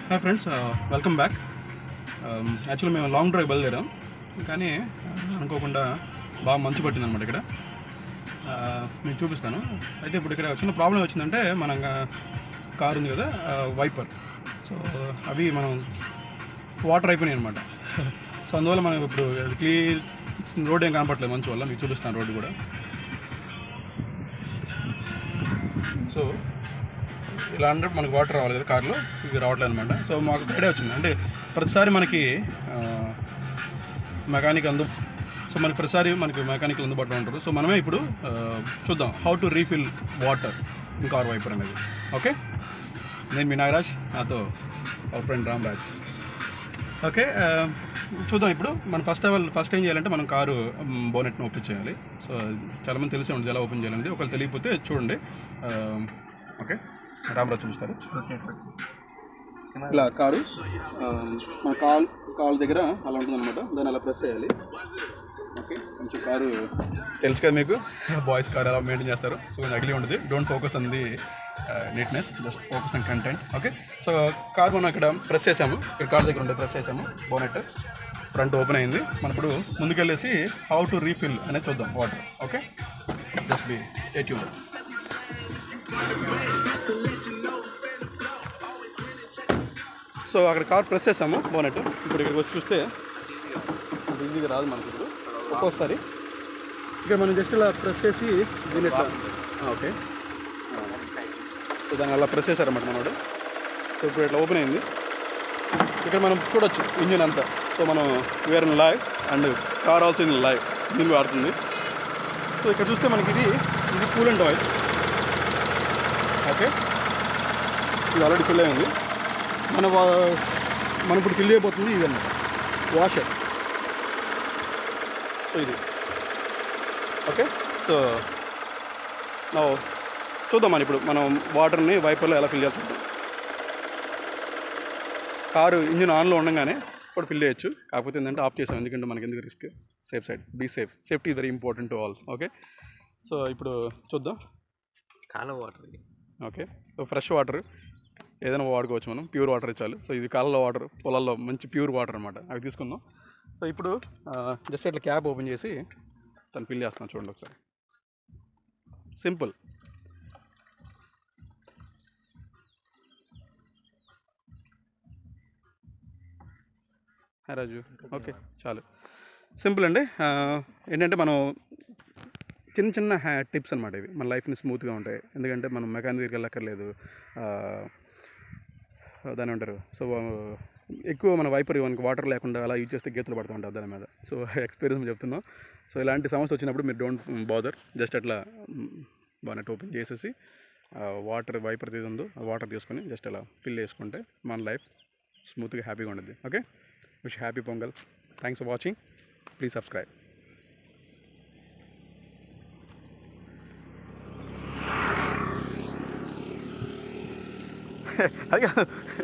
hi friends welcome back actually మేము long drive బయలుదేరాం కానీ uh, అనుకోకుండా బాగా మంచు పట్టింది అనమాట ఇక్కడ Uh, మీకు చూపిస్తాను అయితే ఇప్పుడు ఇక్కడ చిన్న ప్రాబ్లం వచ్చిందంటే మన కారు ఉంది కదా వైపర్ సో అవి మనం వాటర్ అయిపోయినాయి అనమాట సో అందువల్ల మనం ఇప్పుడు క్లీన్ రోడ్ ఏం కనపట్లేదు మంచు వల్ల మీకు చూపిస్తాను రోడ్డు కూడా సో ఇలా అంటే మనకి వాటర్ రావాలి కదా కార్లో ఇవి రావట్లేదు అనమాట సో మాకు గైడే వచ్చింది అంటే ప్రతిసారి మనకి మెకానిక్ అందు సో మనకి ప్రతిసారి మనకి మెకానికల్ అందుబాటులో ఉంటారు సో మనమే ఇప్పుడు ఆ, చూద్దాం how to refill water in car wiper అనేది ఓకే నేను మీ నాగరాజ్ నాతో ఒక ఫ్రెండ్ రామ్రాజ్ ఓకే ఆ, చూద్దాం ఇప్పుడు మనం ఫస్ట్ ఆఫ్ ఆల్ ఫస్ట్ ఏం చేయాలంటే మనం కారు బోనెట్ని ఓపెన్ చేయాలి సో చాలామంది తెలిసే ఉంటుంది ఎలా ఓపెన్ చేయాలండి ఒకవేళ తెలియకపోతే చూడండి ఆ, ఓకే రామరాజు చూపిస్తారు ఇలా కారు ఆ, మన కాల్ కాల్ దగ్గర అలా ఉంటుంది అనమాట దాన్ని అలా ప్రెస్ చేయాలి ఓకే కొంచెం కారు తెలుసు కదా మీకు బాయ్స్ కార్ ఎలా మెయింటైన్ చేస్తారు సో కొంచెం అగిలి ఉంటుంది don't focus on the neatness just focus on content okay so car మనం ఇక్కడ ప్రెస్ చేసాము ఇక్కడ కార్ దగ్గర ఉండే ప్రెస్ చేసాము బోనెట్ ఫ్రంట్ ఓపెన్ అయింది మనం ఇప్పుడు ముందుకెళ్ళేసి హౌ టు రీఫిల్ అనేది చూద్దాం water okay just be state you so అక్కడ కార్ ప్రెస్ చేసాము బోనెట్ ఇప్పుడు ఇక్కడికి వచ్చి చూస్తే అంత ఈజీగా రాదు మనకి ఇప్పుడు ఒక్కొక్కసారి ఇక్కడ మనం జస్ట్ ఇలా ప్రెస్ చేసి దీన్ని ఇట్లా ఆ, ఓకే సో దాన్ని అలా ప్రెస్ చేశారన్నమాట మనోడు సో ఇప్పుడు ఇట్లా ఓపెన్ అయింది ఇక్కడ మనం చూడొచ్చు ఇంజిన్ అంతా సో మనం where in live and car also in live దీన్ని వాడుతుంది సో ఇక్కడ చూస్తే మనకి ఇది ఇది కూల్ అండ్ ఆయిల్ ఓకే ఇది ఆల్రెడీ ఫిల్ అయి ఉంది మన వా- మనం ఇప్పుడు ఫిల్ చేయబోతుంది ఇది అన్నమాట వాషర్ సో ఇది ఓకే సో నా చూద్దాం మనం ఇప్పుడు మనం వాటర్ని వైపర్లో ఎలా ఫిల్ చేయాలి చూద్దాం కారు ఇంజిన్ ఆన్లో ఉండగానే ఇప్పుడు ఫిల్ చేయొచ్చు కాకపోతే ఏంటంటే ఆఫ్ చేసాం ఎందుకంటే మనకి ఎందుకు risk safe side be safe safety very important to all okay so ఇప్పుడు చూద్దాం కాలువ వాటర్ ఇది ఓకే సో ఫ్రెష్ వాటర్ ఏదైనా వాడుకోవచ్చు మనం ప్యూర్ వాటర్ చాలు సో ఇది కాలంలో వాటర్ పొలాల్లో మంచి ప్యూర్ వాటర్ అనమాట అవి తీసుకుందాం సో ఇప్పుడు జస్ట్ ఇట్లా క్యాప్ ఓపెన్ చేసి తను ఫిల్ చేస్తున్నాను చూడండి ఒకసారి సింపుల్ హాయ్ రాజు ఓకే చాలు సింపుల్ అండి ఆ, ఏంటంటే మనం చిన్న చిన్న హ్యా టిప్స్ అనమాట ఇవి మన లైఫ్ని స్మూత్గా ఉంటాయి ఎందుకంటే మనం మెకానిక్ దగ్గరికి వెళ్ళక్కర్లేదు ఆ, దాని అంటారు సో ఎక్కువ మన వైపర్ మనకి వాటర్ లేకుండా అలా యూజ్ చేస్తే గీతలు పడుతూ ఉంటాయి దాని మీద సో ఎక్స్పీరియన్స్ చెప్తున్నాం సో ఇలాంటి సమస్య వచ్చినప్పుడు మీరు డోంట్ బాదర్ జస్ట్ అట్లా బాగా ఓపెన్ చేసేసి వాటర్ వైపర్ ఏది ఉందో ఆ వాటర్ తీసుకొని జస్ట్ అలా ఫిల్ చేసుకుంటే మన లైఫ్ స్మూత్గా హ్యాపీగా ఉంటుంది okay wish happy Pongal thanks for watching please subscribe అది కాదు